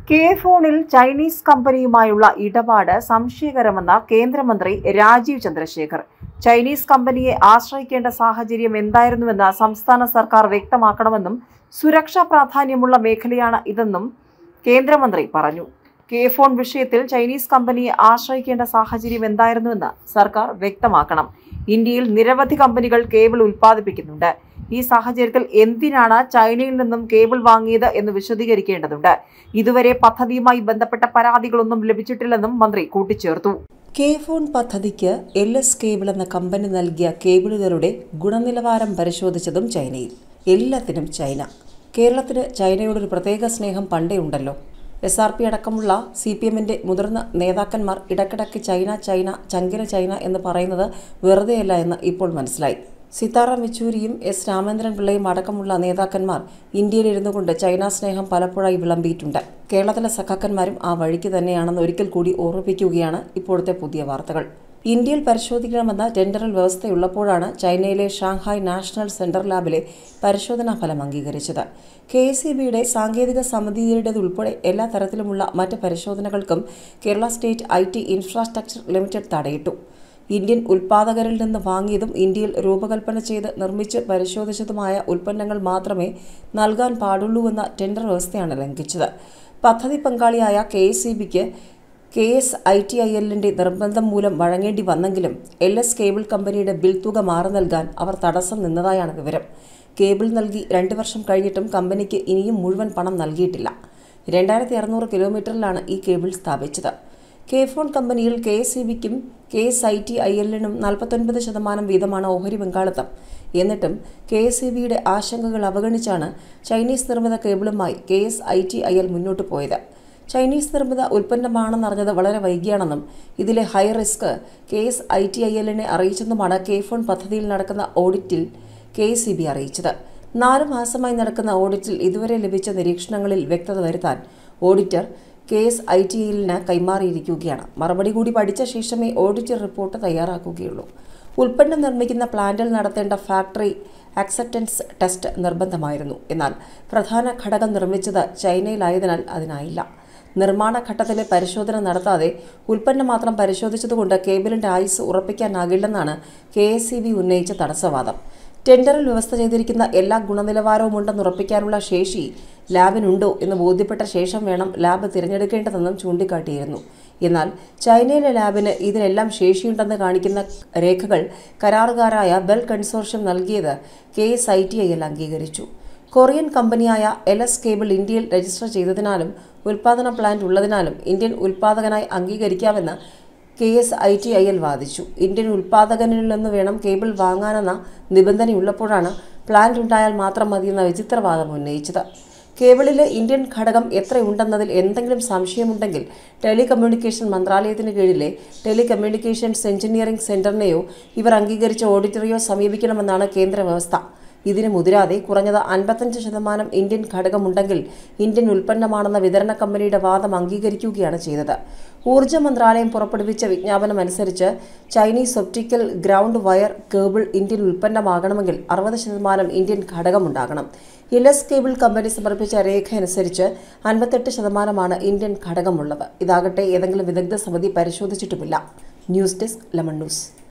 K ഫോണിൽ Chinese കമ്പനിയുമായുള്ള ഇടപാട് സംശയകരമെന്ന കേന്ദ്രമന്ത്രി രാജീവ് ചന്ദ്രശേഖർ ചൈനീസ് കമ്പനിയെ ആശ്രയിക്കേണ്ട സാഹചര്യം എന്തായിരുന്നുവെന്ന് സംസ്ഥാന സർക്കാർ വ്യക്തമാക്കണമെന്നും സുരക്ഷാ പ്രാധാന്യമുള്ള മേഖലയാണ് ഇതെന്നും കേന്ദ്രമന്ത്രി പറഞ്ഞു കെ ഫോൺ വിഷയത്തിൽ ചൈനീസ് കമ്പനിയെ ആശ്രയിക്കേണ്ട സാഹചര്യം എന്തായിരുന്നുവെന്ന് സർക്കാർ വ്യക്തമാക്കണം ഇന്ത്യയിൽ നിരവധി കമ്പനികൾ കേബിൾ ഉൽപ്പാദിപ്പിക്കുന്നുണ്ട് ഈ സാഹചര്യത്തിൽ എന്തിനാണ് ചൈനയിൽ നിന്നും കേബിൾ വാങ്ങിയത് എന്ന് വിശദീകരിക്കേണ്ടതുണ്ട് ഇതുവരെ പദ്ധതിയുമായി ബന്ധപ്പെട്ട പരാതികളൊന്നും ലഭിച്ചിട്ടില്ലെന്നും മന്ത്രി കൂട്ടിച്ചേർത്തു കെ ഫോൺ പദ്ധതിക്ക് എൽ എസ് കേബിൾ എന്ന കമ്പനി നൽകിയ കേബിളുകളുടെ ഗുണനിലവാരം പരിശോധിച്ചതും ചൈനയിൽ എല്ലാത്തിനും ചൈന കേരളത്തിന് ചൈനയോടൊരു പ്രത്യേക സ്നേഹം പണ്ടേ ഉണ്ടല്ലോ എസ് ആർ പി അടക്കമുള്ള സി പി എമ്മിൻ്റെ മുതിർന്ന നേതാക്കന്മാർ ഇടയ്ക്കിടയ്ക്ക് ചൈന ചൈന ചങ്കിന ചൈന എന്ന് പറയുന്നത് വെറുതെയല്ല എന്ന് ഇപ്പോൾ മനസ്സിലായി സീതാറാം യെച്ചൂരിയും എസ് രാമേന്ദ്രൻ പിള്ളയും അടക്കമുള്ള നേതാക്കന്മാർ ഇന്ത്യയിലിരുന്നു കൊണ്ട് ചൈന സ്നേഹം പലപ്പോഴായി വിളമ്പിയിട്ടുണ്ട് കേരളത്തിലെ സഖാക്കന്മാരും ആ വഴിക്ക് തന്നെയാണെന്ന് ഒരിക്കൽ കൂടി ഓർമ്മിപ്പിക്കുകയാണ് ഇപ്പോഴത്തെ പുതിയ വാർത്തകൾ ഇന്ത്യയിൽ പരിശോധിക്കണമെന്ന ടെൻഡറിൽ വ്യവസ്ഥയുള്ളപ്പോഴാണ് ചൈനയിലെ ഷാങ്ഹായ് നാഷണൽ സെന്റർ ലാബിലെ പരിശോധനാ ഫലം അംഗീകരിച്ചത് കെ എസ് ഇ ബിയുടെ സാങ്കേതിക സമിതിയുടേതുൾപ്പെടെ എല്ലാ തരത്തിലുമുള്ള മറ്റ് പരിശോധനകൾക്കും Kerala state I T infrastructure limited തടയിട്ടു ഇന്ത്യൻ ഉൽപ്പാദകരിൽ നിന്ന് വാങ്ങിയതും ഇന്ത്യയിൽ രൂപകൽപ്പന ചെയ്ത് നിർമ്മിച്ച് പരിശോധിച്ചതുമായ ഉൽപ്പന്നങ്ങൾ മാത്രമേ നൽകാൻ പാടുള്ളൂവെന്ന ടെൻഡർ വ്യവസ്ഥയാണ് ലംഘിച്ചത് പദ്ധതി പങ്കാളിയായ കെ എസ് ഇ ബിക്ക് കെ എസ് ഐ ടി ഐ എല്ലിൻ്റെ നിർബന്ധം മൂലം വഴങ്ങേണ്ടി വന്നെങ്കിലും എൽ എസ് കേബിൾ കമ്പനിയുടെ ബിൽ തുക മാറി നൽകാൻ അവർ തടസ്സം നിന്നതായാണ് വിവരം കേബിൾ നൽകി രണ്ട് വർഷം കഴിഞ്ഞിട്ടും കമ്പനിക്ക് ഇനിയും മുഴുവൻ പണം നൽകിയിട്ടില്ല രണ്ടായിരത്തി അറുന്നൂറ് കിലോമീറ്ററിലാണ് ഈ കേബിൾ സ്ഥാപിച്ചത് കെ ഫോൺ കമ്പനിയിൽ കെ എസ് ഇ ബിക്കും കെ എസ് ഐ ടി ഐ എല്ലിനും നാൽപ്പത്തൊൻപത് ശതമാനം വീതമാണ് ഓഹരി പങ്കാളിത്തം എന്നിട്ടും കെ എസ് ഇ ബിയുടെ ആശങ്കകൾ അവഗണിച്ചാണ് ചൈനീസ് നിർമ്മിത കേബിളുമായി കെ എസ് ഐ ടി ഐ എൽ മുന്നോട്ട് പോയത് ചൈനീസ് നിർമ്മിത ഉൽപ്പന്നമാണെന്നറിഞ്ഞത് വളരെ വൈകിയാണെന്നും ഇതിലെ ഹൈ റിസ്ക് കെ എസ് ഐ ടി ഐ എല്ലിനെ അറിയിച്ചെന്നുമാണ് കെ ഫോൺ പദ്ധതിയിൽ നടക്കുന്ന ഓഡിറ്റിൽ കെ എസ് ഇ ബി അറിയിച്ചത് നാല് മാസമായി നടക്കുന്ന ഓഡിറ്റിൽ ഇതുവരെ ലഭിച്ച നിരീക്ഷണങ്ങളിൽ വ്യക്തത വരുത്താൻ ഓഡിറ്റർ കെ എസ് ഐ ടി എല്ലിന് കൈമാറിയിരിക്കുകയാണ് മറുപടി കൂടി പഠിച്ച ശേഷമേ ഓഡിറ്റ് റിപ്പോർട്ട് തയ്യാറാക്കുകയുള്ളൂ ഉൽപ്പന്നം നിർമ്മിക്കുന്ന പ്ലാന്റിൽ നടത്തേണ്ട ഫാക്ടറി അക്സെപ്റ്റൻസ് ടെസ്റ്റ് നിർബന്ധമായിരുന്നു എന്നാൽ പ്രധാന ഘടകം നിർമ്മിച്ചത് ചൈനയിലായതിനാൽ അതിനായില്ല നിർമ്മാണ ഘട്ടത്തിലെ പരിശോധന നടത്താതെ ഉൽപ്പന്നം മാത്രം പരിശോധിച്ചതുകൊണ്ട് കേബിളിന്റെ ആയുസ് ഉറപ്പിക്കാനാകില്ലെന്നാണ് കെ എസ് സി ബി ഉന്നയിച്ച തടസ്സവാദം ടെൻഡറിൽ വ്യവസ്ഥ ചെയ്തിരിക്കുന്ന എല്ലാ ഗുണനിലവാരവും ഉണ്ടെന്ന് ഉറപ്പിക്കാനുള്ള ശേഷി ലാബിനുണ്ടോ എന്ന് ബോധ്യപ്പെട്ട ശേഷം വേണം ലാബ് തിരഞ്ഞെടുക്കേണ്ടതെന്നും ചൂണ്ടിക്കാട്ടിയിരുന്നു എന്നാൽ ചൈനയിലെ ലാബിന് ഇതിനെല്ലാം ശേഷിയുണ്ടെന്ന് കാണിക്കുന്ന രേഖകൾ കരാറുകാരായ ബെൽ കൺസോർഷ്യം നൽകിയത് കെ എസ് ഐ ടി ഐ എൽ അംഗീകരിച്ചു കൊറിയൻ കമ്പനിയായ എൽ എസ് കേബിൾ ഇന്ത്യയിൽ രജിസ്റ്റർ ചെയ്തതിനാലും ഉൽപ്പാദന പ്ലാന്റ് ഉള്ളതിനാലും ഇന്ത്യൻ ഉൽപ്പാദകനായി അംഗീകരിക്കാമെന്ന് കെ എസ് ഐ ടി ഐ എൽ വാദിച്ചു ഇന്ത്യൻ ഉൽപ്പാദകനിൽ നിന്ന് വേണം കേബിൾ വാങ്ങാനെന്ന നിബന്ധനയുള്ളപ്പോഴാണ് പ്ലാന്റ് ഉണ്ടായാൽ മാത്രം മതിയെന്ന വിചിത്രവാദം ഉന്നയിച്ചത് കേബിളിലെ ഇന്ത്യൻ ഘടകം എത്രയുണ്ടെന്നതിൽ എന്തെങ്കിലും സംശയമുണ്ടെങ്കിൽ ടെലികമ്മ്യൂണിക്കേഷൻ മന്ത്രാലയത്തിന് കീഴിലെ ടെലികമ്മ്യൂണിക്കേഷൻസ് എഞ്ചിനീയറിംഗ് സെന്ററിനെയോ ഇവർ അംഗീകരിച്ച ഓഡിറ്ററെയോ സമീപിക്കണമെന്നാണ് കേന്ദ്ര വ്യവസ്ഥ ഇതിന് മുതിരാതെ കുറഞ്ഞത് അൻപത്തഞ്ച് ശതമാനം ഇന്ത്യൻ ഘടകമുണ്ടെങ്കിൽ ഇന്ത്യൻ ഉൽപ്പന്നമാണെന്ന വിതരണ കമ്പനിയുടെ വാദം അംഗീകരിക്കുകയാണ് ചെയ്തത് ഊർജ്ജ മന്ത്രാലയം പുറപ്പെടുവിച്ച വിജ്ഞാപനം അനുസരിച്ച് Chinese optical ground wire cable Indian ഉൽപ്പന്നമാകണമെങ്കിൽ അറുപത് ശതമാനം ഇന്ത്യൻ ഘടകമുണ്ടാകണം ഇലസ് കേബിൾ കമ്പനി സമർപ്പിച്ച രേഖ അനുസരിച്ച് അൻപത്തെട്ട് ശതമാനമാണ് ഇന്ത്യൻ ഘടകമുള്ളത് ഇതാകട്ടെ ഏതെങ്കിലും വിദഗ്ധ സമിതി പരിശോധിച്ചിട്ടുമില്ല ന്യൂസ് ഡെസ്ക് ലെമൺ ന്യൂസ്